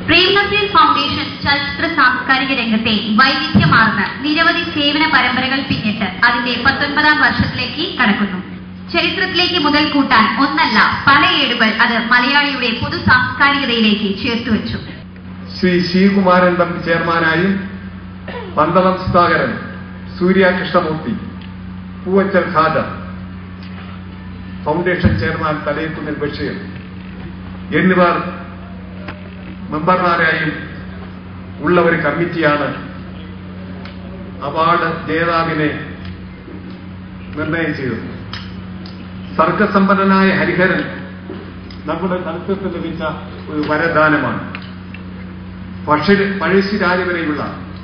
Prem Nazir foundation ചലച്ചിത്ര സാംസ്കാരിക രംഗത്തെ വൈവിധ്യമാർന്ന നിരവധി സേവന പരമ്പരകൾ പിന്നിട്ട് അതിന്റെ പത്തൊൻപതാം വർഷത്തിലേക്ക് കടക്കുന്നു ചരിത്രത്തിലേക്ക് മുതൽ കൂട്ടാൻ ഒന്നല്ല പല ഏടുകൾ അത് മലയാളിയുടെ പൊതു സാംസ്കാരികതയിലേക്ക് ചേർത്തുവെച്ചു ശ്രീ ശ്രീകുമാരൻ തമ്പി ചെയർമാനായും പന്തളം സുധാകരൻ സൂര്യ കൃഷ്ണമൂർത്തി പൂവച്ചൽ ഖാദർ ഫൗണ്ടേഷൻ ചെയർമാൻ തലയത്തുന്നിൽ ബഷീർ എന്നിവർ മെമ്പർമാരായും ഉള്ള ഒരു കമ്മിറ്റിയാണ് അവാർഡ് ജേതാവിനെ നിർണയം ചെയ്തത് സർഗസമ്പന്നനായ ഹരിഹരൻ നമ്മുടെ ചലച്ചിത്രത്തിൽ ലഭിച്ച ഒരു വരദാനമാണ് പക്ഷി പഴശ്ശിരാജ വരെയുള്ള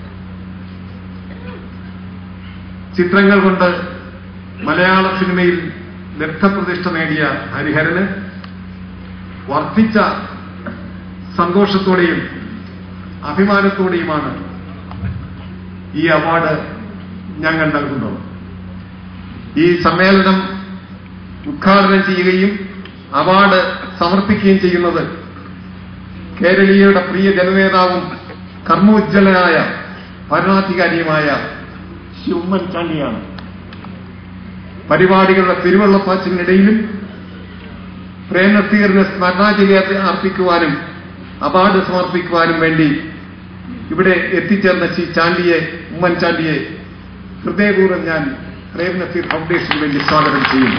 ചിത്രങ്ങൾ കൊണ്ട് മലയാള സിനിമയിൽ ലബ്ധപ്രതിഷ്ഠ നേടിയ ഹരിഹരന് വർദ്ധിച്ച സന്തോഷത്തോടെയും അഭിമാനത്തോടെയുമാണ് ഈ അവാർഡ് ഞങ്ങൾ നൽകുന്നത് ഈ സമ്മേളനം ഉദ്ഘാടനം ചെയ്യുകയും അവാർഡ് സമർപ്പിക്കുകയും ചെയ്യുന്നത് കേരളീയയുടെ പ്രിയ ജനനേതാവും കർമ്മോജ്വലനായ ഭരണാധികാരിയുമായ ശ്രീ ഉമ്മൻചാണ്ടിയാണ് പരിപാടികളുടെ തിരുവള്ളപ്പാച്ചിനിടയിലും പ്രേംനസീറിന് സ്മരണാഞ്ജലി അർപ്പിക്കുവാനും അവാർഡ് സമർപ്പിക്കുവാനും വേണ്ടി ഇവിടെ എത്തിച്ചേർന്ന ശ്രീ ചാണ്ടിയെ ഉമ്മൻചാണ്ടിയെ ഹൃദയപൂർവ്വം ഞാൻ പ്രേം നസീർ ഫൗണ്ടേഷന് വേണ്ടി സ്വാഗതം ചെയ്യുന്നു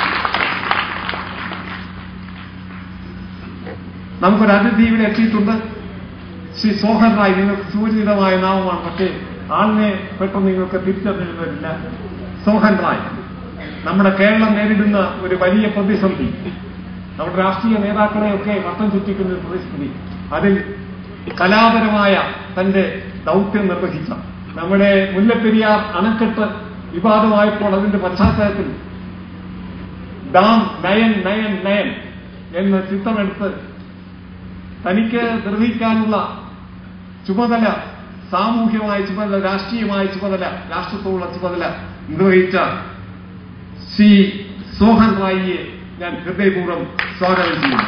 നമുക്കൊരു അതിഥി ഇവിടെ എത്തിയിട്ടുണ്ട് ശ്രീ സോഹൻ റായ് നിങ്ങൾക്ക് സുപരിചിതമായ നാമമാണ് പക്ഷേ ആളിനെ പെട്ടെന്ന് നിങ്ങൾക്ക് തിരിച്ചറിഞ്ഞു വരില്ല സോഹൻ റായ് നമ്മുടെ കേരളം നേരിടുന്ന ഒരു വലിയ പ്രതിസന്ധി നമ്മുടെ രാഷ്ട്രീയ നേതാക്കളെയൊക്കെ വട്ടം ചുറ്റിക്കുന്ന ഒരു പ്രതിസന്ധി അതിൽ കലാപരമായ തന്റെ ദൗത്യം നിർവഹിച്ച നമ്മുടെ മുല്ലപ്പെരിയാർ അണക്കെട്ട് വിവാദമായപ്പോൾ അതിന്റെ പശ്ചാത്തലത്തിൽ ഡാം നയൻ നയൻ നയൻ എന്ന ചിത്രമെടുത്ത് തനിക്ക് നിർവഹിക്കാനുള്ള ചുമതല സാമൂഹ്യമായ ചുമതല രാഷ്ട്രീയമായ ചുമതല രാഷ്ട്രത്തോടുള്ള ചുമതല നിർവഹിച്ച ശ്രീ സോഹൻ റായിയെ ഞാൻ ഹൃദയപൂർവ്വം സ്വാഗതം ചെയ്യുന്നു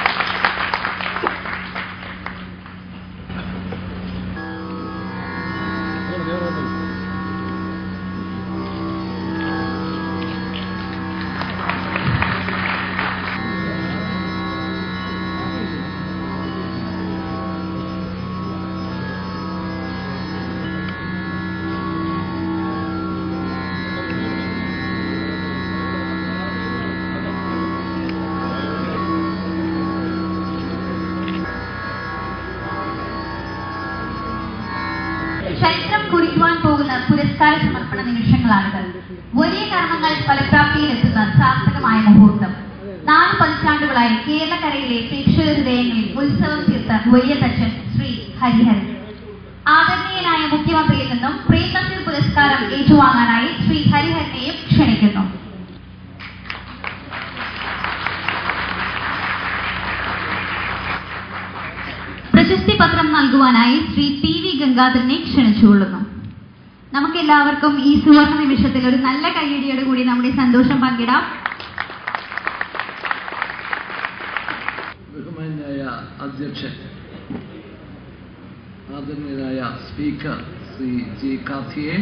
ചരിത്രം കുറിക്കുവാൻ പോകുന്ന പുരസ്കാര സമർപ്പണ നിമിഷങ്ങളാണിത് വലിയ കർമ്മങ്ങൾ ഫലപ്രാപ്തിയിലെത്തുന്ന സാർത്ഥകമായ മുഹൂർത്തം നാല് പതിറ്റാണ്ടുകളായി കേരളക്കരയിലെ പ്രേക്ഷക ഹൃദയങ്ങളിൽ ഉത്സവം തീർത്ത വലിയ തച്ചൻ ശ്രീ ഹരിഹരൻ ആദരണീയനായ മുഖ്യമന്ത്രിയിൽ നിന്നും പ്രേം നസീർ പുരസ്കാരം ഏറ്റുവാങ്ങാനായി ശ്രീ ഹരിഹരനെയും ക്ഷണിക്കുന്നു പ്രശസ്തി പത്രം നൽകുവാനായി ശ്രീ പി വി ഗംഗാധരനെ ക്ഷണിച്ചുകൊള്ളുന്നു നമുക്ക് എല്ലാവർക്കും ഈ സുവർണ നിമിഷത്തിൽ ഒരു നല്ല കയ്യടിയോട് കൂടി നമ്മുടെ സന്തോഷം പങ്കിടാം ബഹുമാന്യായ അധ്യക്ഷൻ ആദരണീയനായ സ്പീക്കർ ശ്രീ ജി കാർത്തിയെ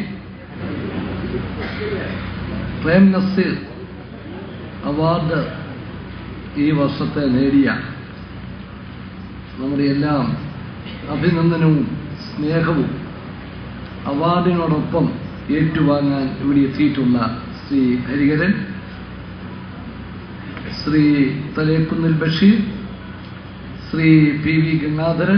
പ്രേം നസീർ അവാർഡ് ഈ വർഷത്തെ നേടിയ നമ്മുടെ എല്ലാം അഭിനന്ദനവും സ്നേഹവും അവാർഡിനോടൊപ്പം ഏറ്റുവാങ്ങാൻ ഇവിടെ എത്തിയിട്ടുള്ള Shri Hariharan Shri Thalekkunnil Basheer Shri P V Gangadharan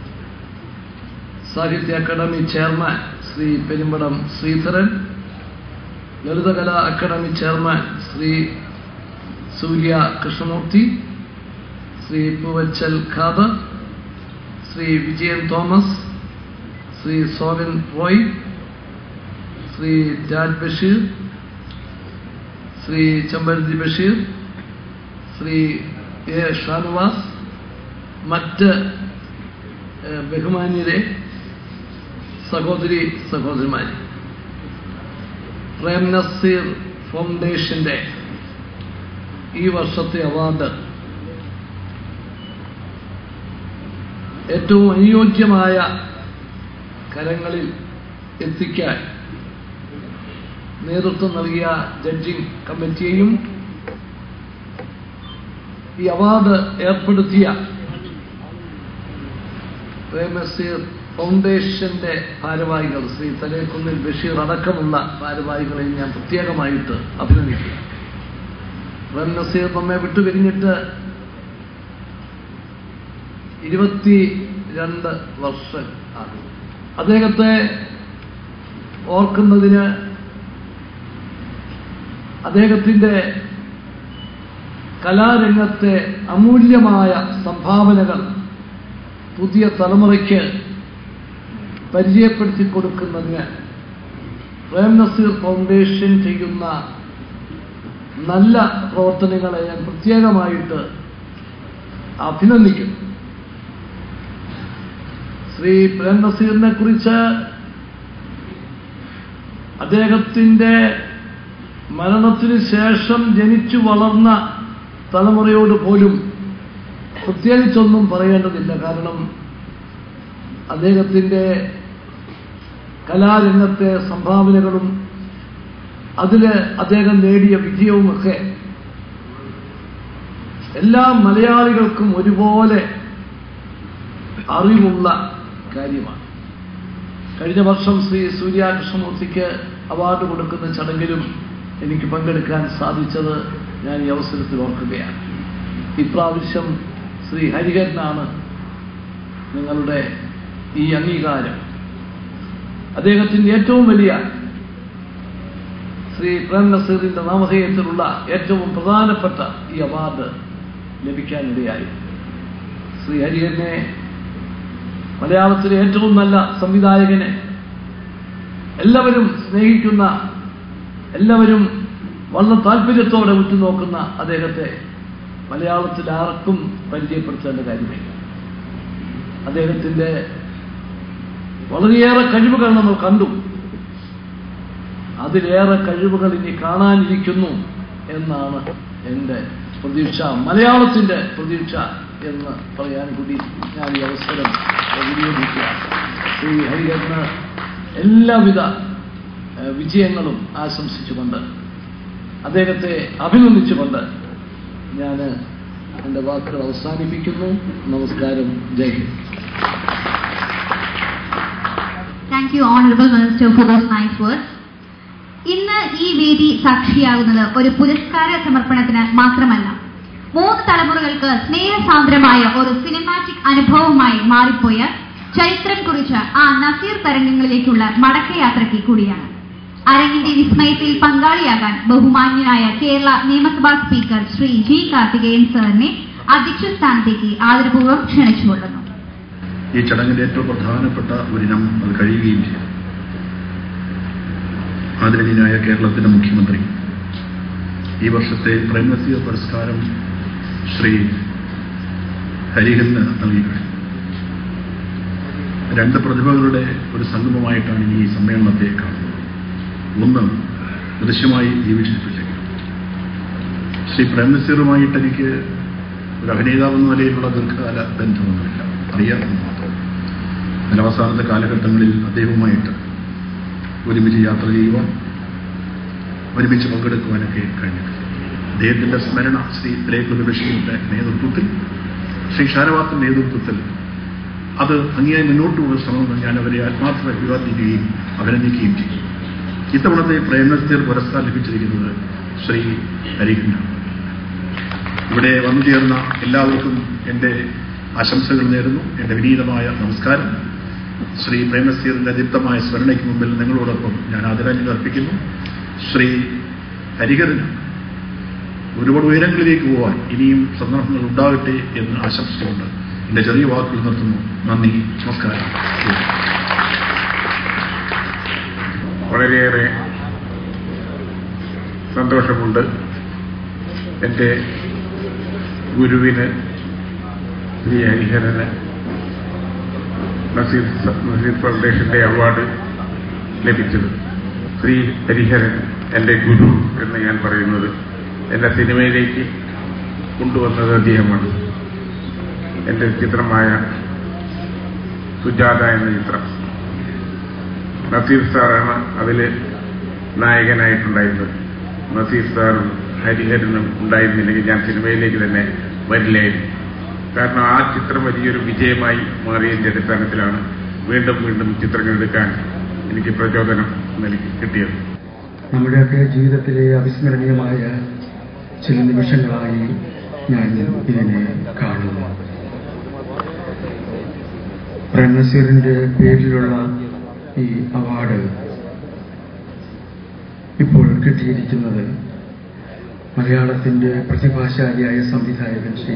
Sahitya Akademi chairman Shri Perumbadavam Sreedharan Lalithakala Akademi chairman Shri Surya Krishnamoorthy Shri Poovachal Khader Shri Vijayan Thomas Shri Sovan Roy Shri Jad Basheer Shri Chambarathi Basheer Shri A Shanavas മറ്റ് ഏഹ്, ബഹുമാന്യരെ സഹോദരി സഹോദരന്മാരെ പ്രേം നസീർ ഫൗണ്ടേഷന്റെ ഈ വർഷത്തെ അവാർഡ് ഏറ്റവും അനുയോജ്യമായ കരങ്ങളിൽ എത്തിക്കാൻ നേതൃത്വം നൽകിയ ജഡ്ജിംഗ് കമ്മിറ്റിയെയും ഈ അവാർഡ് ഏർപ്പെടുത്തിയ പ്രേമസീർ ഫൗണ്ടേഷന്റെ ഭാരവാഹികൾ ശ്രീ തലേക്കുന്നിൽ ബഷീർ അടക്കമുള്ള ഭാരവാഹികളെ ഞാൻ പ്രത്യേകമായിട്ട് അഭിനന്ദിക്കുക പ്രേം നസീർ നമ്മെ വിട്ടുപിരിഞ്ഞിട്ട് ഇരുപത്തി രണ്ട് വർഷം ആകും അദ്ദേഹത്തെ ഓർക്കുന്നതിന് അദ്ദേഹത്തിൻ്റെ കലാരംഗത്തെ അമൂല്യമായ സംഭാവനകൾ പുതിയ തലമുറയ്ക്ക് പരിചയപ്പെടുത്തി കൊടുക്കുന്നതിന് പ്രേം നസീർ ഫൗണ്ടേഷൻ ചെയ്യുന്ന നല്ല പ്രവർത്തനങ്ങളെ ഞാൻ പ്രത്യേകമായിട്ട് അഭിനന്ദിക്കുന്നു ശ്രീ പ്രേം നസീറിനെ കുറിച്ച് അദ്ദേഹത്തിൻ്റെ മരണത്തിന് ശേഷം ജനിച്ചു വളർന്ന തലമുറയോട് പോലും പ്രത്യേകിച്ചൊന്നും പറയേണ്ടതില്ല കാരണം അദ്ദേഹത്തിൻ്റെ കലാരംഗത്തെ സംഭാവനകളും അതിൽ അദ്ദേഹം നേടിയ വിജയവുമൊക്കെ എല്ലാ മലയാളികൾക്കും ഒരുപോലെ അറിവുള്ള കാര്യമാണ് കഴിഞ്ഞ വർഷം ശ്രീ സൂര്യാകൃഷ്ണമൂർത്തിക്ക് അവാർഡ് കൊടുക്കുന്ന ചടങ്ങിലും എനിക്ക് പങ്കെടുക്കാൻ സാധിച്ചത് ഞാൻ ഈ അവസരത്തിൽ ഓർക്കുകയാണ് ഇപ്രാവശ്യം ശ്രീ ഹരിഹരനാണ് നിങ്ങളുടെ ഈ അംഗീകാരം അദ്ദേഹത്തിൻ്റെ ഏറ്റവും വലിയ ശ്രീ പ്രേം നസീറിന്റെ നാമധേയത്തിലുള്ള ഏറ്റവും പ്രധാനപ്പെട്ട ഈ അവാർഡ് ലഭിക്കാനിടയായി ശ്രീ ഹരിഹരനെ മലയാളത്തിലെ ഏറ്റവും നല്ല സംവിധായകനെ എല്ലാവരും സ്നേഹിക്കുന്ന എല്ലാവരും വളരെ താല്പര്യത്തോടെ ഉറ്റുനോക്കുന്ന അദ്ദേഹത്തെ മലയാളത്തിൽ ആർക്കും പരിചയപ്പെടുത്തേണ്ട കാര്യമില്ല അദ്ദേഹത്തിൻ്റെ വളരെയേറെ കഴിവുകൾ നമ്മൾ കണ്ടു അതിലേറെ കഴിവുകൾ ഇനി കാണാനിരിക്കുന്നു എന്നാണ് എൻ്റെ പ്രതീക്ഷ മലയാളത്തിൻ്റെ പ്രതീക്ഷ എന്ന് പറയാൻ കൂടി ഞാൻ ഈ അവസരം വിനിയോഗിക്കുക ശ്രീ ഹരിഹരന് എല്ലാവിധ ഏഹ്, വിജയങ്ങളും ആശംസിച്ചുകൊണ്ട് അദ്ദേഹത്തെ അഭിനന്ദിച്ചുകൊണ്ട് ഞാൻ എൻ്റെ വാക്കുകൾ അവസാനിപ്പിക്കുന്നു നമസ്കാരം Jai Hind thank you honourable minister for those nice words ഇന്ന് ഈ വേദി സാക്ഷിയാകുന്നത് ഒരു പുരസ്കാര സമർപ്പണത്തിന് മാത്രമല്ല മൂന്ന് തലമുറകൾക്ക് സ്നേഹസാന്ദ്രമായ ഒരു സിനിമാറ്റിക് അനുഭവമായി മാറിപ്പോയ ചരിത്രം കുറിച്ച ആ നസീർ തരംഗങ്ങളിലേക്കുള്ള മടക്കയാത്രയ്ക്ക് കൂടിയാണ് അരങ്ങിന്റെ വിസ്മയത്തിൽ പങ്കാളിയാകാൻ ബഹുമാന്യനായ കേരള നിയമസഭാ സ്പീക്കർ ശ്രീ ജി കാർത്തികേയൻ സാറിനെ അധ്യക്ഷ സ്ഥാനത്തേക്ക് ആദരപൂർവ്വം ക്ഷണിച്ചുകൊള്ളുന്നു ഈ ചടങ്ങിന്റെ ഏറ്റവും പ്രധാനപ്പെട്ട ഒരിനം അത് കഴിയുകയും ചെയ്തു ആദരണീയനായ കേരളത്തിന്റെ മുഖ്യമന്ത്രി ഈ വർഷത്തെ പ്രേംനസീർ പുരസ്കാരം ശ്രീ ഹരിഹരന് നൽകി കഴിഞ്ഞു രണ്ട് പ്രതിഭകളുടെ ഒരു സംഗമമായിട്ടാണ് ഇനി ഈ സമ്മേളനത്തെ കാണുന്നത് ഒന്ന് ദൃശ്യമായി ജീവിച്ചിട്ടില്ലെങ്കിൽ ശ്രീ പ്രേംനസീറുമായിട്ട് എനിക്ക് ഒരു അഭിനേതാവ് എന്ന നിലയിലുള്ള ദീർഘകാല ബന്ധമൊന്നുമില്ല അറിയാമെന്ന് മാത്രം എന്നാൽ അവസാനത്തെ കാലഘട്ടങ്ങളിൽ അദ്ദേഹവുമായിട്ട് ഒരുമിച്ച് യാത്ര ചെയ്യുവാൻ ഒരുമിച്ച് പങ്കെടുക്കുവാനൊക്കെ കഴിഞ്ഞിട്ടുണ്ട് അദ്ദേഹത്തിന്റെ സ്മരണ ശ്രീ തിലേക്കുള്ള ബഷീറിന്റെ നേതൃത്വത്തിൽ ശ്രീ ഷാനവാസിന്റെ നേതൃത്വത്തിൽ അത് ഭംഗിയായി മുന്നോട്ട് പോകുന്ന ശ്രമമെന്ന് ഞാൻ അവരെ ആത്മാർത്ഥ അഭിവാദിക്കുകയും അഭിനന്ദിക്കുകയും ചെയ്യും ഇത്തവണത്തെ പ്രേംനസ്തീർ പുരസ്കാരം ലഭിച്ചിരിക്കുന്നത് ശ്രീ ഹരിഹരനാണ് ഇവിടെ വന്നു ചേർന്ന എല്ലാവർക്കും എൻ്റെ ആശംസകൾ നേരുന്നു എൻ്റെ വിനീതമായ നമസ്കാരം ശ്രീ പ്രേമസീറിന്റെ ദീപ്തമായ സ്മരണയ്ക്ക് മുമ്പിൽ നിങ്ങളോടൊപ്പം ഞാൻ ആദരാഞ്ജലി അർപ്പിക്കുന്നു ശ്രീ ഹരിഹരന് ഒരുപാട് ഉയരങ്ങളിലേക്ക് പോകാൻ ഇനിയും സന്ദർഭങ്ങൾ ഉണ്ടാകട്ടെ എന്ന് ആശംസിച്ചുകൊണ്ട് എൻ്റെ ചെറിയ വാക്കുകൾ നിർത്തുന്നു നന്ദി നമസ്കാരം വളരെയേറെ സന്തോഷമുണ്ട് എൻ്റെ ഗുരുവിന് ശ്രീ ഹരിഹരന് നസീർ നസീർ ഫൗണ്ടേഷന്റെ അവാർഡ് ലഭിച്ചത് ശ്രീ ഹരിഹരൻ എൻ്റെ ഗുരു എന്ന് ഞാൻ പറയുന്നത് എന്നെ സിനിമയിലേക്ക് കൊണ്ടുവന്നത് അദ്ദേഹമാണ് എൻ്റെ ചിത്രമായ സുജാത എന്ന ചിത്രം നസീർ സാറാണ് അതിൽ നായകനായിട്ടുണ്ടായിരുന്നത് നസീർ സാറും ഹരിഹരനും ഉണ്ടായിരുന്നില്ലെങ്കിൽ ഞാൻ സിനിമയിലേക്ക് തന്നെ വരില്ലായിരുന്നു കാരണം ആ ചിത്രം വലിയൊരു വിജയമായി മാറിയതിന്റെ അടിസ്ഥാനത്തിലാണ് വീണ്ടും വീണ്ടും ചിത്രങ്ങൾ എടുക്കാൻ എനിക്ക് പ്രചോദനം നൽകി കിട്ടിയത് നമ്മുടെയൊക്കെ ജീവിതത്തിലെ അവിസ്മരണീയമായ ചില നിമിഷങ്ങളായി ഞാൻ ഇതിനെ കാണുന്നു പ്രേംനസീറിന്റെ പേരിലുള്ള ഈ അവാർഡ് ഇപ്പോൾ കിട്ടിയിരിക്കുന്നത് മലയാളത്തിന്റെ പ്രതിഭാശാലിയായ സംവിധായകൻ ശ്രീ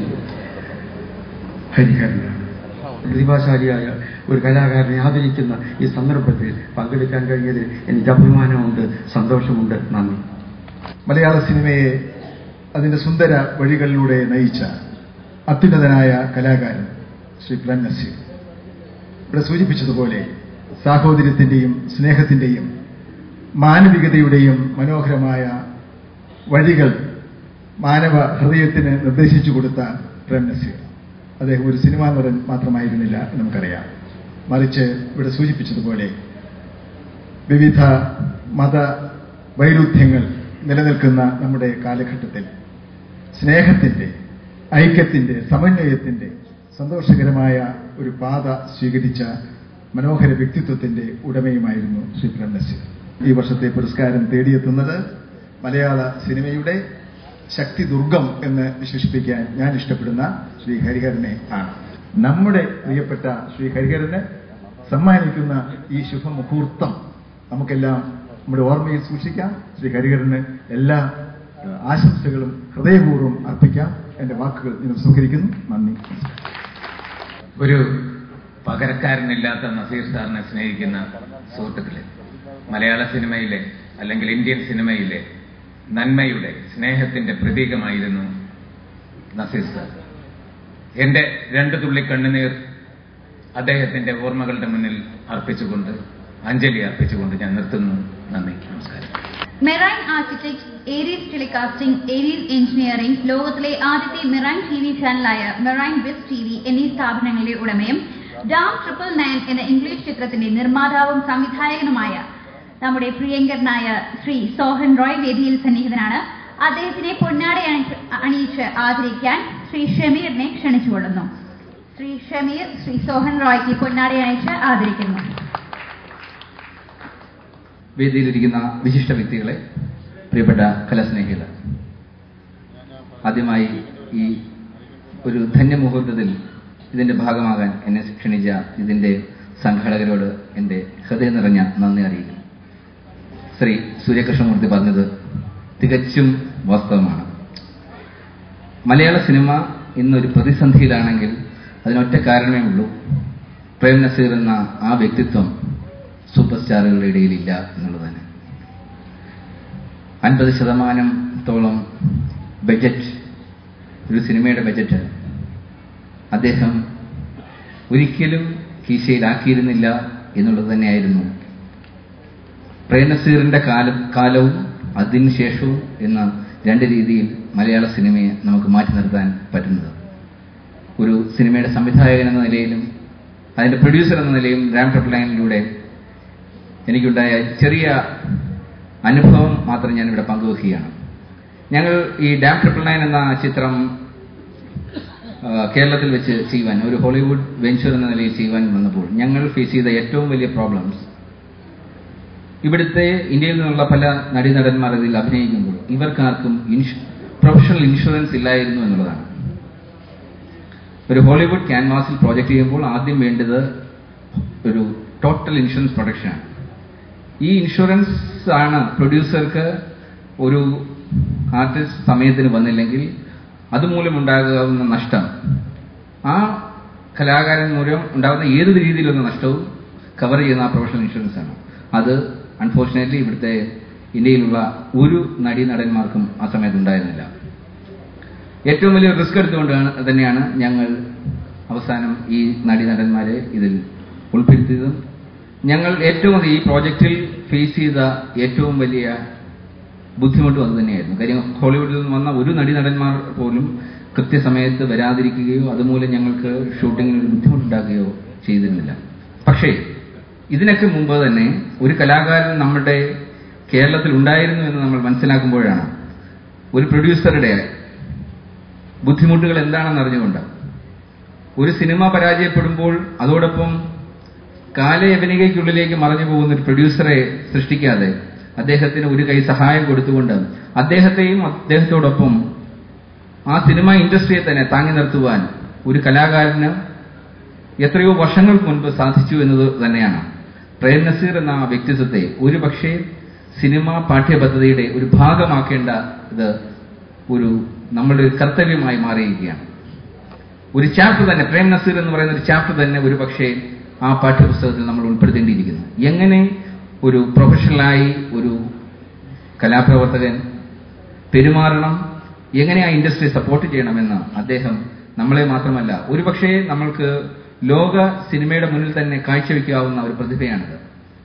ഹരിഹരനാണ് പ്രതിഭാശാലിയായ ഒരു കലാകാരനെ ആദരിക്കുന്ന ഈ സന്ദർഭത്തിൽ പങ്കെടുക്കാൻ കഴിഞ്ഞതിൽ എനിക്ക് അഭിമാനമുണ്ട് സന്തോഷമുണ്ട് നന്ദി മലയാള സിനിമയെ അതിന്റെ സുന്ദര വഴികളിലൂടെ നയിച്ച അത്യുന്നതനായ കലാകാരൻ ശ്രീ പ്രേം നസീർ ഇവിടെ സൂചിപ്പിച്ചതുപോലെ സാഹോദര്യത്തിന്റെയും സ്നേഹത്തിന്റെയും മാനവികതയുടെയും മനോഹരമായ വഴികൾ മാനവ ഹൃദയത്തിന് നിർദ്ദേശിച്ചു കൊടുത്ത പ്രേം നസീർ അദ്ദേഹം ഒരു സിനിമാ നടൻ മാത്രമായിരുന്നില്ല എന്ന് നമുക്കറിയാം മറിച്ച് ഇവിടെ സൂചിപ്പിച്ചതുപോലെ വിവിധ മത വൈരുദ്ധ്യങ്ങൾ നിലനിൽക്കുന്ന നമ്മുടെ കാലഘട്ടത്തിൽ സ്നേഹത്തിന്റെ ഐക്യത്തിന്റെ സമന്വയത്തിന്റെ സന്തോഷകരമായ ഒരു പാത സ്വീകരിച്ച മനോഹര വ്യക്തിത്വത്തിന്റെ ഉടമയുമായിരുന്നു ശ്രീ പ്രേം നസീർ ഈ വർഷത്തെ പുരസ്കാരം തേടിയെത്തുന്നത് മലയാള സിനിമയുടെ ശക്തി ദുർഗം എന്ന് വിശേഷിപ്പിക്കാൻ ഞാൻ ഇഷ്ടപ്പെടുന്ന ശ്രീ ഹരിഹരനെ ആണ് നമ്മുടെ പ്രിയപ്പെട്ട ശ്രീ ഹരിഹരന് സമ്മാനിക്കുന്ന ഈ ശുഭമുഹൂർത്തം നമുക്കെല്ലാം നമ്മുടെ ഓർമ്മയിൽ സൂക്ഷിക്കാം ശ്രീ ഹരിഹരന് എല്ലാ ഏഹ്, ആശംസകളും ഹൃദയപൂർവ്വം അർപ്പിക്കാം എന്റെ വാക്കുകൾ ഞാൻ സംസ്കരിക്കുന്നു നന്ദി ഒരു പകരക്കാരനില്ലാത്ത നസീർ സാറിനെ സ്നേഹിക്കുന്ന സുഹൃത്തുക്കളെ മലയാള സിനിമയിലെ അല്ലെങ്കിൽ ഇന്ത്യൻ സിനിമയിലെ നന്മയുടെ സ്നേഹത്തിന്റെ പ്രതീകമായിരുന്നു നസീർ സാർ എന്റെ രണ്ട് തുള്ളി കണ്ണുനീർ അദ്ദേഹത്തിന്റെ ഓർമ്മകളുടെ മുന്നിൽ അർപ്പിച്ചുകൊണ്ട് അഞ്ജലി അർപ്പിച്ചുകൊണ്ട് ഞാൻ നിർത്തുന്നു നന്ദി നമസ്കാരം marine architect Aries telecasting Aries engineering ലോകത്തിലെ ആദ്യത്തെ മെറൈൻ ടി വി ചാനലായ മെറൈൻ വെബ് ടി വി എന്നീ സ്ഥാപനങ്ങളുടെ ഉടമയും ഡാം ട്രിപ്പിൾ നയൻ എന്ന ഇംഗ്ലീഷ് ചിത്രത്തിന്റെ നിർമ്മാതാവും സംവിധായകനുമായ നമ്മുടെ പ്രിയങ്കരനായ ശ്രീ സോഹൻ റോയ് വേദിയിൽ സന്നിഹിതനാണ് അദ്ദേഹത്തിനെ പൊന്നാട അണിച്ച് അണിയിച്ച് ആദരിക്കാൻ ശ്രീ ഷമീറിനെ ക്ഷണിച്ചുകൊള്ളുന്നു ശ്രീ ഷമീർ ശ്രീ സോഹൻ റോയ്ക്ക് പൊന്നാട അണിയിച്ച് ആദരിക്കുന്നു വേദിയിലിരിക്കുന്ന വിശിഷ്ട വ്യക്തികളെ പ്രിയപ്പെട്ട കലാസ്നേഹികളെ ആദ്യമായി ഈ ഒരു ധന്യമുഹൂർത്തത്തിൽ ഇതിന്റെ ഭാഗമാകാൻ എന്നെ ക്ഷണിച്ച ഇതിന്റെ സംഘാടകരോട് എന്റെ ഹൃദയം നിറഞ്ഞ നന്ദി അറിയിക്കുന്നു ശ്രീ സൂര്യകൃഷ്ണമൂർത്തി പറഞ്ഞത് തികച്ചും വാസ്തവമാണ് മലയാള സിനിമ ഇന്നൊരു പ്രതിസന്ധിയിലാണെങ്കിൽ അതിനൊറ്റ കാരണമേ ഉള്ളൂ പ്രേം നസീർ എന്ന ആ വ്യക്തിത്വം സൂപ്പർ സ്റ്റാറുകളുടെ ഇടയിലില്ല എന്നുള്ളത് തന്നെ അൻപത് ശതമാനത്തോളം ബജറ്റ് ഒരു സിനിമയുടെ ബജറ്റ് അദ്ദേഹം ഒരിക്കലും കീശയിലാക്കിയിരുന്നില്ല എന്നുള്ളത് തന്നെയായിരുന്നു പ്രേംനസീറിന്റെ കാലം കാലവും അതിനുശേഷവും എന്ന രണ്ട് രീതിയിൽ മലയാള സിനിമയെ നമുക്ക് മാറ്റി നിർത്താൻ പറ്റുന്നത് ഒരു സിനിമയുടെ സംവിധായകൻ എന്ന നിലയിലും അതിന്റെ പ്രൊഡ്യൂസർ എന്ന നിലയും രാം ട്രിപ്ലൈനിലൂടെ എനിക്കുണ്ടായ ചെറിയ അനുഭവം മാത്രം ഞാൻ ഇവിടെ പങ്കുവെക്കുകയാണ് ഞങ്ങൾ ഈ ഡാം ട്രിപ്പിൾ നയൻ എന്ന ചിത്രം ആ, കേരളത്തിൽ വെച്ച് ചെയ്യുവാൻ ഒരു ഹോളിവുഡ് വെഞ്ചർ എന്ന നിലയിൽ ചെയ്യുവാൻ വന്നപ്പോൾ ഞങ്ങൾ ഫേസ് ചെയ്ത ഏറ്റവും വലിയ പ്രോബ്ലംസ് ഇവിടുത്തെ ഇന്ത്യയിൽ നിന്നുള്ള പല നടീനടന്മാർ ഇതിൽ അഭിനയിക്കുമ്പോൾ ഇവർക്കാർക്കും ഇൻഷു പ്രൊഫഷണൽ ഇൻഷുറൻസ് ഇല്ലായിരുന്നു എന്നുള്ളതാണ് ഒരു ഹോളിവുഡ് ക്യാൻവാസിൽ പ്രോജക്റ്റ് ചെയ്യുമ്പോൾ ആദ്യം വേണ്ടത് ഒരു ടോട്ടൽ ഇൻഷുറൻസ് പ്രൊട്ടക്ഷനാണ് ഈ ഇൻഷുറൻസ് ആണ് പ്രൊഡ്യൂസർക്ക് ഒരു ആർട്ടിസ്റ്റ് സമയത്തിന് വന്നില്ലെങ്കിൽ അതുമൂലം ഉണ്ടാകാവുന്ന നഷ്ടം ആ കലാകാരൻ മൂലം ഉണ്ടാകുന്ന ഏത് രീതിയിലുള്ള നഷ്ടവും കവർ ചെയ്യുന്ന ആ പ്രൊഫഷണൽ ഇൻഷുറൻസ് ആണ് അത് അൺഫോർച്ചുനേറ്റ്ലി ഇവിടുത്തെ ഇന്ത്യയിലുള്ള ഒരു നടീനടന്മാർക്കും ആ സമയത്ത് ഉണ്ടായിരുന്നില്ല ഏറ്റവും വലിയ റിസ്ക് എടുത്തുകൊണ്ടാണ് തന്നെയാണ് ഞങ്ങൾ അവസാനം ഈ നടീനടന്മാരെ ഇതിൽ ഉൾപ്പെടുത്തിയതും ഞങ്ങൾ ഏറ്റവും അധികം ഈ പ്രോജക്റ്റിൽ ഫേസ് ചെയ്ത ഏറ്റവും വലിയ ബുദ്ധിമുട്ടും അത് തന്നെയായിരുന്നു കാര്യം ഹോളിവുഡിൽ നിന്ന് വന്ന ഒരു നടീനടന്മാർ പോലും കൃത്യസമയത്ത് വരാതിരിക്കുകയോ അതുമൂലം ഞങ്ങൾക്ക് ഷൂട്ടിങ്ങിന് ഒരു ബുദ്ധിമുട്ടുണ്ടാക്കുകയോ ചെയ്തിരുന്നില്ല പക്ഷേ ഇതിനൊക്കെ മുമ്പ് തന്നെ ഒരു കലാകാരൻ നമ്മുടെ കേരളത്തിൽ ഉണ്ടായിരുന്നു എന്ന് നമ്മൾ മനസ്സിലാക്കുമ്പോഴാണ് ഒരു പ്രൊഡ്യൂസറുടെ ബുദ്ധിമുട്ടുകൾ എന്താണെന്ന് അറിഞ്ഞുകൊണ്ട് ഒരു സിനിമ പരാജയപ്പെടുമ്പോൾ അതോടൊപ്പം കാലയവനികയ്ക്കുള്ളിലേക്ക് മറഞ്ഞു പോകുന്ന ഒരു പ്രൊഡ്യൂസറെ സൃഷ്ടിക്കാതെ അദ്ദേഹത്തിന് ഒരു കൈ സഹായം കൊടുത്തുകൊണ്ട് അദ്ദേഹത്തെയും അദ്ദേഹത്തോടൊപ്പം ആ സിനിമ ഇൻഡസ്ട്രിയെ തന്നെ താങ്ങി നിർത്തുവാൻ ഒരു കലാകാരന് എത്രയോ വർഷങ്ങൾക്ക് മുൻപ് സാധിച്ചു എന്നത് തന്നെയാണ് പ്രേം നസീർ എന്ന ആ വ്യക്തിത്വത്തെ ഒരു പക്ഷേ സിനിമ പാഠ്യപദ്ധതിയുടെ ഒരു ഭാഗമാക്കേണ്ട ഇത് ഒരു നമ്മളുടെ ഒരു കർത്തവ്യമായി മാറിയിരിക്കുകയാണ് ഒരു ചാപ്റ്റർ തന്നെ പ്രേം നസീർ എന്ന് പറയുന്ന ഒരു ചാപ്റ്റർ തന്നെ ഒരു പക്ഷേ ആ പാഠ്യപുസ്തകത്തിൽ നമ്മൾ ഉൾപ്പെടുത്തേണ്ടിയിരിക്കുന്നു എങ്ങനെ ഒരു പ്രൊഫഷണലായി ഒരു കലാപ്രവർത്തകൻ പെരുമാറണം എങ്ങനെ ആ ഇൻഡസ്ട്രി സപ്പോർട്ട് ചെയ്യണമെന്ന് അദ്ദേഹം നമ്മളെ മാത്രമല്ല ഒരുപക്ഷെ നമ്മൾക്ക് ലോക സിനിമയുടെ മുന്നിൽ തന്നെ കാഴ്ചവെക്കാവുന്ന ഒരു പ്രതിഭയാണിത്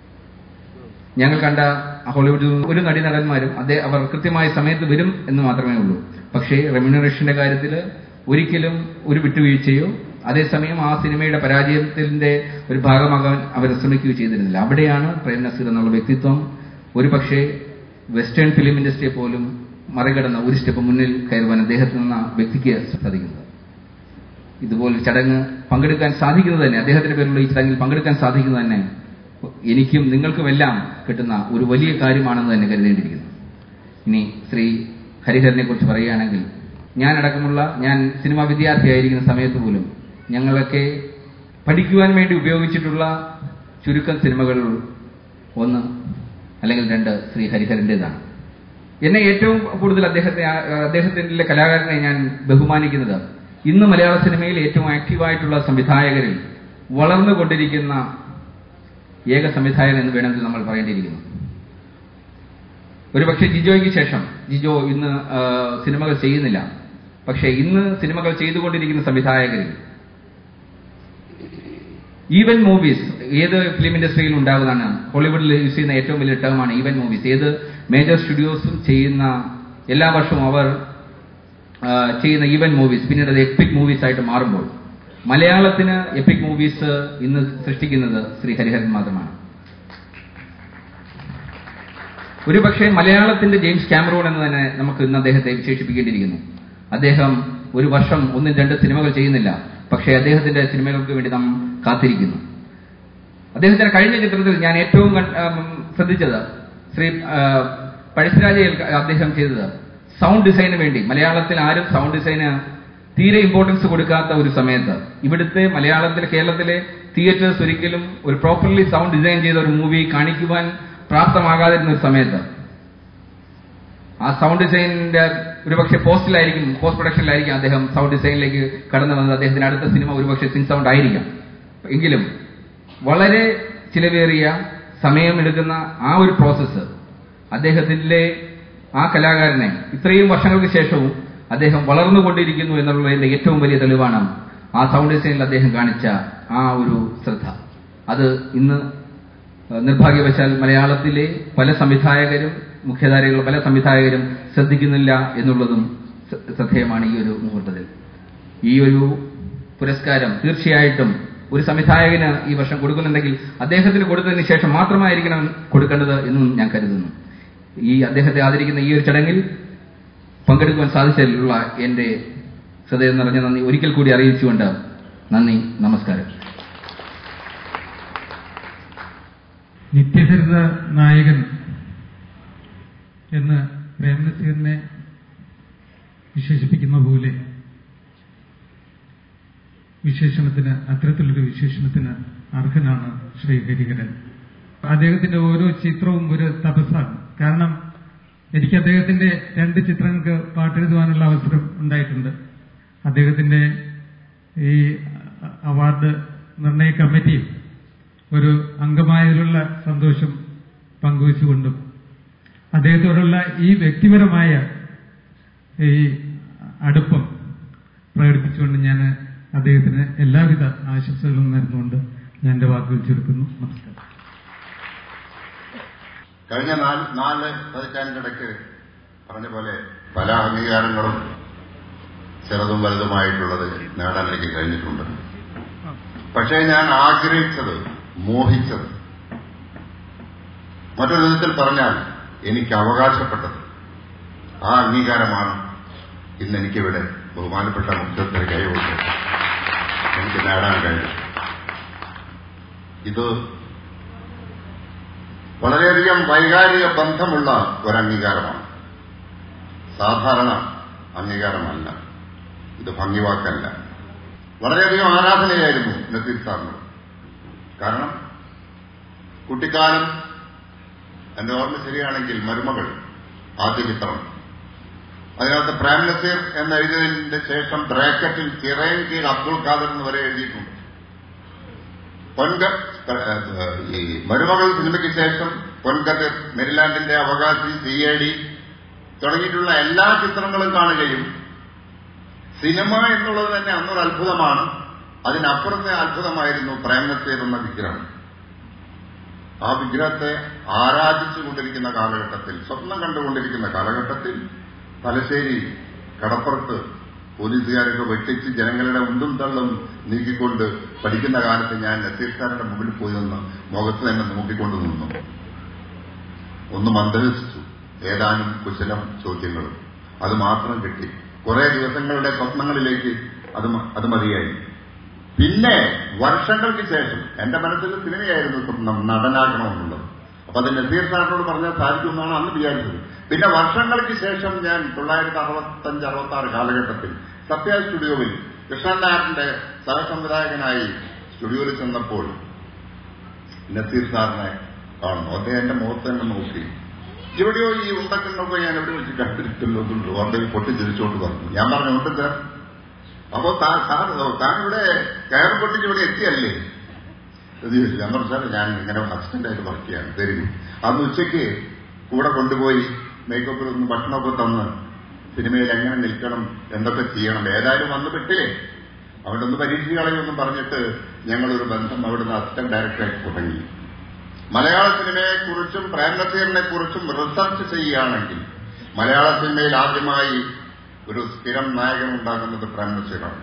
ഞങ്ങൾ കണ്ട ഹോളിവുഡിൽ ഒരു നടീനടന്മാരും അതേ അവർ കൃത്യമായ സമയത്ത് വരും എന്ന് മാത്രമേ ഉള്ളൂ പക്ഷേ റെമ്യൂണറേഷന്റെ കാര്യത്തിൽ ഒരിക്കലും ഒരു വിട്ടുവീഴ്ചയോ അതേസമയം ആ സിനിമയുടെ പരാജയത്തിന്റെ ഒരു ഭാഗമാകാൻ അവർ ശ്രമിക്കുകയോ ചെയ്തിരുന്നില്ല അവിടെയാണ് പ്രേം നസീർ എന്നുള്ള വ്യക്തിത്വം ഒരു പക്ഷേ വെസ്റ്റേൺ ഫിലിം ഇൻഡസ്ട്രിയെ പോലും മറികടന്ന ഒരു സ്റ്റെപ്പ് മുന്നിൽ കയറുവാൻ അദ്ദേഹത്തിൽ നിന്ന് ആ വ്യക്തിക്ക് സാധിക്കുന്നത് ഇതുപോലെ ചടങ്ങ് പങ്കെടുക്കാൻ സാധിക്കുന്നത് തന്നെ അദ്ദേഹത്തിന്റെ പേരിലുള്ള ഈ ചടങ്ങിൽ പങ്കെടുക്കാൻ സാധിക്കുന്നത് തന്നെ എനിക്കും നിങ്ങൾക്കുമെല്ലാം കിട്ടുന്ന ഒരു വലിയ കാര്യമാണെന്ന് തന്നെ കരുതേണ്ടിയിരിക്കുന്നു ഇനി ശ്രീ ഹരിഹരനെ കുറിച്ച് പറയുകയാണെങ്കിൽ ഞാൻ അടക്കമുള്ള ഞാൻ സിനിമാ വിദ്യാർത്ഥിയായിരിക്കുന്ന സമയത്ത് പോലും ഞങ്ങളൊക്കെ പഠിക്കുവാൻ വേണ്ടി ഉപയോഗിച്ചിട്ടുള്ള ചുരുക്കം സിനിമകൾ ഒന്ന് അല്ലെങ്കിൽ രണ്ട് ശ്രീ ഹരിഹരൻ്റെതാണ് എന്നെ ഏറ്റവും കൂടുതൽ അദ്ദേഹത്തെ അദ്ദേഹത്തിന്റെ കലാകാരനെ ഞാൻ ബഹുമാനിക്കുന്നത് ഇന്ന് മലയാള സിനിമയിൽ ഏറ്റവും ആക്റ്റീവായിട്ടുള്ള സംവിധായകരിൽ വളർന്നുകൊണ്ടിരിക്കുന്ന ഏക സംവിധായകൻ എന്ന് വേണമെങ്കിൽ നമ്മൾ പറയേണ്ടിയിരിക്കുന്നു ഒരുപക്ഷെ ജിജോയ്ക്ക് ശേഷം ജിജോ ഇന്ന് ആ, സിനിമകൾ ചെയ്യുന്നില്ല പക്ഷേ ഇന്ന് സിനിമകൾ ചെയ്തുകൊണ്ടിരിക്കുന്ന സംവിധായകരിൽ ഈവൻ മൂവീസ് ഏത് ഫിലിം ഇൻഡസ്ട്രിയിൽ ഉണ്ടാകുന്നതാണ് ഹോളിവുഡിൽ യൂസ് ചെയ്യുന്ന ഏറ്റവും വലിയ ടേമാണ് ഈവൻ മൂവീസ് ഏത് മേജർ സ്റ്റുഡിയോസും ചെയ്യുന്ന എല്ലാ വർഷവും അവർ ആ, ചെയ്യുന്ന ഈവൻ മൂവീസ് പിന്നീട് അത് എപ്പിക് മൂവീസ് ആയിട്ട് മാറുമ്പോൾ മലയാളത്തിന് എപ്പിക് മൂവീസ് ഇന്ന് സൃഷ്ടിക്കുന്നത് ശ്രീ ഹരിഹരൻ മാത്രമാണ് ഒരുപക്ഷെ മലയാളത്തിന്റെ ജെയിംസ് ക്യാമറോൺ എന്ന് തന്നെ നമുക്ക് ഇന്ന് അദ്ദേഹത്തെ വിശേഷിപ്പിക്കേണ്ടിയിരിക്കുന്നു അദ്ദേഹം ഒരു വർഷം ഒന്നും രണ്ട് സിനിമകൾ ചെയ്യുന്നില്ല പക്ഷേ അദ്ദേഹത്തിന്റെ സിനിമകൾക്ക് വേണ്ടി നാം കാത്തിരിക്കുന്നു അദ്ദേഹത്തിന്റെ കഴിഞ്ഞ ചിത്രത്തിൽ ഞാൻ ഏറ്റവും കൺ- ആം, ശ്രദ്ധിച്ചത് ശ്രീ ആ, പഴശ്ശിരാജയിൽ അദ്ദേഹം ചെയ്തത് സൗണ്ട് ഡിസൈന് വേണ്ടി മലയാളത്തിൽ ആരും സൗണ്ട് ഡിസൈന് തീരെ ഇമ്പോർട്ടൻസ് കൊടുക്കാത്ത ഒരു സമയത്ത് ഇവിടുത്തെ മലയാളത്തിലെ കേരളത്തിലെ തിയേറ്റേഴ്സ് ഒരിക്കലും ഒരു പ്രോപ്പർലി സൗണ്ട് ഡിസൈൻ ചെയ്ത ഒരു മൂവി കാണിക്കുവാൻ പ്രാപ്തമാകാതിരുന്ന ഒരു സമയത്ത് ആ സൗണ്ട് ഡിസൈനിന്റെ ഒരുപക്ഷെ പോസ്റ്റിലായിരിക്കും പോസ്റ്റ് പ്രൊഡക്ഷനിലായിരിക്കും അദ്ദേഹം സൗണ്ട് ഡിസൈനിലേക്ക് കടന്നു വന്നത് അദ്ദേഹത്തിന്റെ അടുത്ത സിനിമ ഒരുപക്ഷെ സിൻ സൗണ്ട് ആയിരിക്കാം എങ്കിലും വളരെ ചിലവേറിയ സമയമെടുക്കുന്ന ആ ഒരു പ്രോസസ്സ് അദ്ദേഹത്തിന്റെ ആ കലാകാരനെ ഇത്രയും വർഷങ്ങൾക്ക് ശേഷവും അദ്ദേഹം വളർന്നുകൊണ്ടിരിക്കുന്നു എന്നുള്ളതിന്റെ ഏറ്റവും വലിയ തെളിവാണ് ആ സൗണ്ട് ഡിസൈനിൽ അദ്ദേഹം കാണിച്ച ആ ഒരു ശ്രദ്ധ അത് ഇന്ന് ഏഹ് നിർഭാഗ്യവശാൽ മലയാളത്തിലെ പല സംവിധായകരും മുഖ്യധാരയുള്ള പല സംവിധായകരും ശ്രദ്ധിക്കുന്നില്ല എന്നുള്ളതും ശ്ര- ശ്രദ്ധേയമാണ് ഈ ഒരു മുഹൂർത്തത്തിൽ ഈ ഒരു പുരസ്കാരം തീർച്ചയായിട്ടും ഒരു സംവിധായകന് ഈ വർഷം കൊടുക്കുന്നുണ്ടെങ്കിൽ അദ്ദേഹത്തിന് കൊടുത്തതിന് ശേഷം മാത്രമായിരിക്കണം കൊടുക്കേണ്ടത് എന്നും ഞാൻ കരുതുന്നു ഈ അദ്ദേഹത്തെ ആദരിക്കുന്ന ഈ ഒരു ചടങ്ങിൽ പങ്കെടുക്കുവാൻ സാധിച്ചതിലുള്ള എന്റെ ഹൃദയം നിറഞ്ഞ നന്ദി ഒരിക്കൽ കൂടി അറിയിച്ചുകൊണ്ട് നന്ദി നമസ്കാരം നിത്യഹരിത നായകൻ എന്ന് പ്രേംനസീറിനെ വിശേഷിപ്പിക്കുന്ന പോലെ വിശേഷണത്തിന് അത്തരത്തിലൊരു വിശേഷണത്തിന് അർഹനാണ് ശ്രീ ഹരിഹരൻ അദ്ദേഹത്തിന്റെ ഓരോ ചിത്രവും ഒരു തപസ്സാണ് കാരണം എനിക്ക് അദ്ദേഹത്തിന്റെ രണ്ട് ചിത്രങ്ങൾക്ക് പാട്ടെഴുതുവാനുള്ള അവസരം ഉണ്ടായിട്ടുണ്ട് അദ്ദേഹത്തിന്റെ ഈ അവാർഡ് നിർണയ കമ്മിറ്റിയിൽ ഒരു അംഗമായതിലുള്ള സന്തോഷം പങ്കുവച്ചുകൊണ്ടും അദ്ദേഹത്തോടുള്ള ഈ വ്യക്തിപരമായ ഈ അടുപ്പം പ്രകടിപ്പിച്ചുകൊണ്ട് ഞാൻ അദ്ദേഹത്തിന് എല്ലാവിധ ആശംസകളും നേർന്നുകൊണ്ട് ഞാൻ എന്റെ വാക്കുകൾ ചുരുക്കുന്നു നമസ്കാരം കഴിഞ്ഞ നാല് നാല് പതിറ്റാണ്ടിനിടയ്ക്ക് പറഞ്ഞ പോലെ പല അംഗീകാരങ്ങളും ചെറുതും വലുതുമായിട്ടുള്ളത് നേടാൻ എനിക്ക് കഴിഞ്ഞിട്ടുണ്ട് പക്ഷേ ഞാൻ ആഗ്രഹിച്ചത് മോഹിച്ചത് മറ്റൊരു വിധത്തിൽ പറഞ്ഞാൽ എനിക്ക് അവകാശപ്പെട്ടത് ആ അംഗീകാരമാണ് ഇന്ന് എനിക്കിവിടെ ബഹുമാനപ്പെട്ട മുഖ്യമന്ത്രി കൈവച്ച് എനിക്ക് നേടാൻ കഴിയും ഇത് വളരെയധികം വൈകാരിക ബന്ധമുള്ള ഒരു അംഗീകാരമാണ് സാധാരണ അംഗീകാരമല്ല ഇത് ഭംഗിവാക്കല്ല വളരെയധികം ആരാധനയായിരുന്നു നസീർ സാറിന് കാരണം കുട്ടിക്കാലം എന്റെ ഓർമ്മ ശരിയാണെങ്കിൽ മരുമകൾ ആദ്യ ചിത്രം അതിനകത്ത് പ്രേം നസീർ എന്നെഴുതിയതിന്റെ ശേഷം ബ്രാക്കറ്റിൽ ചിറയൻ കീഴ് അബ്ദുൾ ഖാദർ എന്ന് വരെ എഴുതിയിട്ടുണ്ട് പൊൻക ഈ മരുമകൾ സിനിമയ്ക്ക് ശേഷം പൊൻകതിർ മെരിലാൻഡിന്റെ അവകാശി സി എ ഡി തുടങ്ങിയിട്ടുള്ള എല്ലാ ചിത്രങ്ങളും കാണുകയും സിനിമ എന്നുള്ളത് തന്നെ അന്നൊരു അത്ഭുതമാണ് അതിനപ്പുറത്തെ അത്ഭുതമായിരുന്നു പ്രേംനസീർ എന്ന വിഗ്രഹം ആ വിഗ്രഹത്തെ ആരാധിച്ചുകൊണ്ടിരിക്കുന്ന കാലഘട്ടത്തിൽ സ്വപ്നം കണ്ടുകൊണ്ടിരിക്കുന്ന കാലഘട്ടത്തിൽ തലശ്ശേരി കടപ്പുറത്ത് പോലീസുകാരൊക്കെ വെട്ടിച്ച് ജനങ്ങളുടെ ഉന്തും തള്ളും നീക്കിക്കൊണ്ട് പഠിക്കുന്ന കാലത്ത് ഞാൻ നസീർ സാറിന്റെ മുമ്പിൽ പോയി നിന്ന് മുഖത്ത് തന്നെ നോക്കിക്കൊണ്ട് നിന്നു ഒന്ന് മന്ദഹസിച്ചു ഏതാനും കുശലം ചോദ്യങ്ങളും അത് മാത്രം കിട്ടി കുറെ ദിവസങ്ങളുടെ സ്വപ്നങ്ങളിലേക്ക് അത് അത് മതിയായി പിന്നെ വർഷങ്ങൾക്ക് ശേഷം എന്റെ മനസ്സിൽ സിനിമയായിരുന്നു സ്വപ്നം നടനാകണമെന്നുള്ളത് അപ്പൊ അത് നസീർ സാറിനോട് പറഞ്ഞാൽ സാധിക്കുമെന്നാണ് അന്ന് വിചാരിച്ചത് പിന്നെ വർഷങ്ങൾക്ക് ശേഷം ഞാൻ തൊള്ളായിരത്തി അറുപത്തഞ്ച് അറുപത്തി ആറ് കാലഘട്ടത്തിൽ സത്യ സ്റ്റുഡിയോവിൽ കൃഷ്ണൻ നായറിന്റെ സഹസംവിധായകനായി സ്റ്റുഡിയോയിൽ ചെന്നപ്പോൾ നസീർ സാറിനെ കാണുന്നു അദ്ദേഹം എന്റെ മുഖത്ത് തന്നെ നോക്കി എവിടെയോ ഈ ഉണ്ടക്കണ്ണൊക്കെ ഞാൻ എവിടെ വെച്ച് കണ്ടിട്ടുള്ളൂ ഓർഡർ പൊട്ടിച്ചിരിച്ചുകൊണ്ട് പറഞ്ഞു ഞാൻ പറഞ്ഞു ഉണ്ട് സാർ അപ്പോ സാർ താൻ ഇവിടെ കയർ പൊട്ടിച്ച് ഇവിടെ എത്തിയല്ലേ എന്ന് ചോദിച്ചു ഞാൻ പറഞ്ഞു സാർ ഞാൻ ഇങ്ങനെ അസിസ്റ്റന്റായിട്ട് വർക്ക് ചെയ്യാണ് തരും അന്ന് ഉച്ചയ്ക്ക് കൂടെ കൊണ്ടുപോയി മേക്കപ്പിൽ ഒന്ന് ഭക്ഷണമൊക്കെ തന്ന് സിനിമയിൽ എങ്ങനെ നിൽക്കണം എന്തൊക്കെ ചെയ്യണം ഏതായാലും വന്ന് പെട്ടില്ലേ അവിടെ ഒന്ന് പരീക്ഷ കളയൊന്നും പറഞ്ഞിട്ട് ഞങ്ങളൊരു ബന്ധം അവിടുന്ന് അസിസ്റ്റന്റ് ഡയറക്ടറായിട്ട് തുടങ്ങി മലയാള സിനിമയെക്കുറിച്ചും പ്രേംനസീറിനെ കുറിച്ചും റിസർച്ച് ചെയ്യുകയാണെങ്കിൽ മലയാള സിനിമയിൽ ആദ്യമായി ഒരു സ്ഥിരം നായകൻ ഉണ്ടാകുന്നത് പ്രേംനസീറാണ്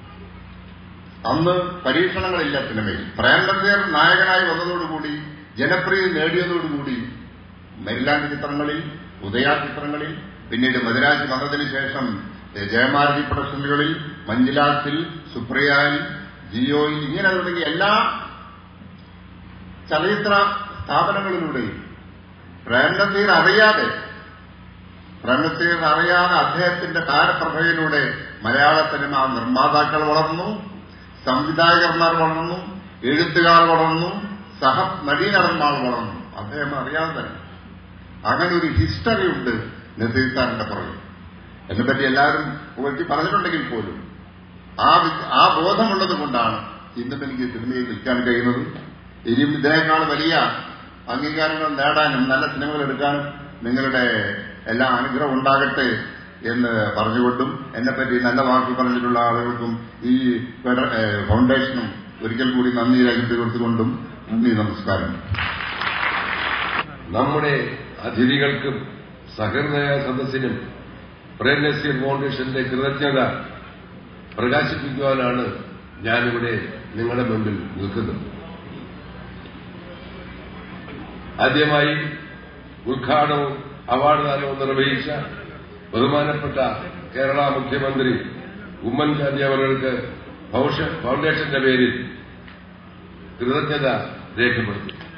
അന്ന് പരീക്ഷണങ്ങളില്ല സിനിമയിൽ പ്രേംനസീർ നായകനായി വന്നതോടുകൂടി ജനപ്രീതി നേടിയതോടുകൂടി മെരിലാൻഡ് ചിത്രങ്ങളിൽ ഉദയ ചിത്രങ്ങളിൽ പിന്നീട് മധുരാജ് വന്നതിന് ശേഷം ജയമാരതി പ്രൊഡക്ഷനുകളിൽ മഞ്ജുലാസിൽ സുപ്രിയയിൽ ജിയോയിൽ ഇങ്ങനെ തുടങ്ങിയ എല്ലാ ചലച്ചിത്ര സ്ഥാപനങ്ങളിലൂടെയും പ്രേംനസീർ അറിയാതെ പ്രേംനസീർ അറിയാതെ അദ്ദേഹത്തിന്റെ താരപ്രഭയിലൂടെ മലയാള സിനിമ നിർമ്മാതാക്കൾ വളർന്നു സംവിധായകന്മാർ വളർന്നു എഴുത്തുകാർ വളർന്നു സഹ നടീനടന്മാർ വളർന്നു അദ്ദേഹം അറിയാതെ തന്നെ അങ്ങനെ ഒരു ഹിസ്റ്ററി ഉണ്ട് നസീർ സാറിന്റെ പുറകെ എന്നെപ്പറ്റി എല്ലാവരും പുകഴ്ത്തി പറഞ്ഞിട്ടുണ്ടെങ്കിൽ പോലും ആ ആ ബോധമുള്ളത് കൊണ്ടാണ് ഇന്നും എനിക്ക് സിനിമയിൽ നിൽക്കാൻ കഴിയുന്നത് ഇനിയും ഇതിനേക്കാൾ വലിയ അംഗീകാരങ്ങൾ നേടാനും നല്ല സിനിമകൾ എടുക്കാനും നിങ്ങളുടെ എല്ലാ അനുഗ്രഹം ഉണ്ടാകട്ടെ എന്ന് പറഞ്ഞുകൊണ്ടും എന്നെപ്പറ്റി നല്ല വാക്കുകൾ പറഞ്ഞിട്ടുള്ള ആളുകൾക്കും ഈ ഫൗണ്ടേഷനും ഒരിക്കൽ കൂടി നന്ദി രേഖപ്പെടുത്തിക്കൊണ്ടും നന്ദി നമസ്കാരം നമ്മുടെ അതിഥികൾക്കും സഹൃദയ സദസ്സിനും പ്രേംനസീർ ഫൗണ്ടേഷന്റെ കൃതജ്ഞത പ്രകാശിപ്പിക്കുവാനാണ് ഞാനിവിടെ നിങ്ങളുടെ മുമ്പിൽ നിൽക്കുന്നത് ആദ്യമായി ഉദ്ഘാടനവും അവാർഡ് ദാനവും നിർവഹിച്ച ബഹുമാനപ്പെട്ട കേരള മുഖ്യമന്ത്രി ഉമ്മൻചാണ്ടി അവർക്ക് ഫൗണ്ടേഷന്റെ പേരിൽ കൃതജ്ഞത രേഖപ്പെടുത്തി